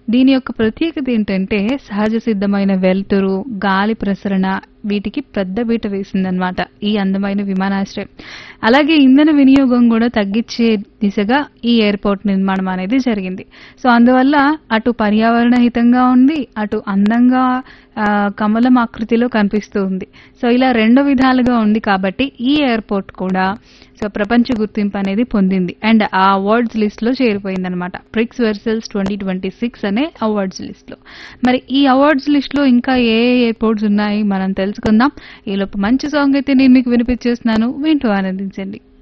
దీని యొక్క ప్రత్యేకత ఏంటంటే సహజ సిద్ధమైన వెలుతురు గాలి ప్రసరణ వీటికి పెద్ద బీట వేసిందనమాట ఈ అందమైన విమానాశ్రయం అలాగే ఇంధన వినియోగం కూడా తగ్గించే దిశగా ఈ ఎయిర్పోర్ట్ నిర్మాణం అనేది జరిగింది సో అందువల్ల అటు పర్యావరణ హితంగా ఉంది అటు అందంగా ఆ, కమలం ఆకృతిలో కనిపిస్తూ ఉంది సో ఇలా రెండు విధాలుగా ఉంది కాబట్టి ఈ ఎయిర్పోర్ట్ కూడా సో ప్రపంచ గుర్తింపు అనేది పొందింది అండ్ ఆ అవార్డ్స్ లిస్ట్ లో చేరిపోయింది అనమాట Prix Versailles twenty twenty six అనే అవార్డ్స్ లిస్ట్ లో మరి ఈ అవార్డ్స్ లిస్ట్ లో ఇంకా ఏ ఎయిర్పోర్ట్స్ ఉన్నాయి మనం తెలుసుకుందాం ఈలోపు మంచి సాంగ్ అయితే నేను మీకు వినిపించేస్తున్నాను వింటూ ఆనందించండి